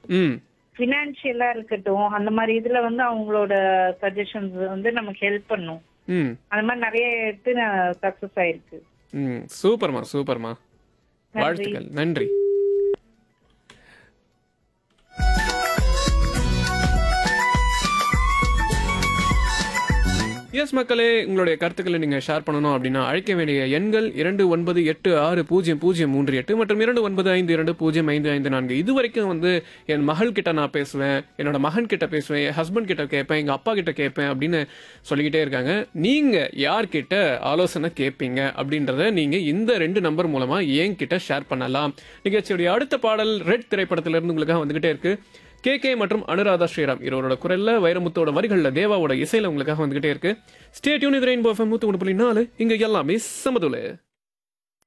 ம் ஃபினான்ஷியலா இருக்கட்டும் அந்த மாதிரி இதுல வந்து அவங்களோட சஜஷன்ஸ் வந்து நமக்கு ஹெல்ப் பண்ணும் ம் அந்த மாதிரி நிறைய எடுத்து சக்சஸ் ஆயிருக்கு ம் சூப்பர்மா சூப்பர்மா வாழ்த்துக்கள் நன்றி எஸ் மக்களே உங்களுடைய கருத்துக்களை நீங்கள் ஷேர் பண்ணணும் அப்படின்னா அழைக்க வேண்டிய எண்கள் இரண்டு ஒன்பது எட்டு ஆறு பூஜ்ஜியம் பூஜ்ஜியம் மூன்று எட்டு மற்றும் இரண்டு ஒன்பது ஐந்து இரண்டு பூஜ்ஜியம் ஐந்து ஐந்து நான்கு இது வரைக்கும் வந்து என் மகள் கிட்ட நான் பேசுவேன் என்னோட மகன் கிட்ட பேசுவேன் என் ஹஸ்பண்ட் கிட்ட கேட்பேன் எங்கள் அப்பா கிட்ட கேட்பேன் அப்படின்னு சொல்லிக்கிட்டே இருக்காங்க நீங்கள் யார்கிட்ட ஆலோசனை கேட்பீங்க அப்படின்றத நீங்கள் இந்த ரெண்டு நம்பர் மூலமாக என்கிட்ட ஷேர் பண்ணலாம் நிகழ்ச்சியுடைய அடுத்த பாடல் ரெட் திரைப்படத்திலிருந்து உங்களுக்காக வந்துகிட்டே இருக்கு கே கே மற்றும் அனுராதா ஸ்ரீராம் இருவரோட குரல்ல வைரமுத்தோட வரிகள்ல தேவாவோட இசையில உங்களுக்காக வந்துகிட்டே இருக்கு ஸ்டேட்யூன் இது ரெயின்போ எஃப்எம் நூத்தி ஒன்று புள்ளி நாலு இங்க எல்லாமே சமதுல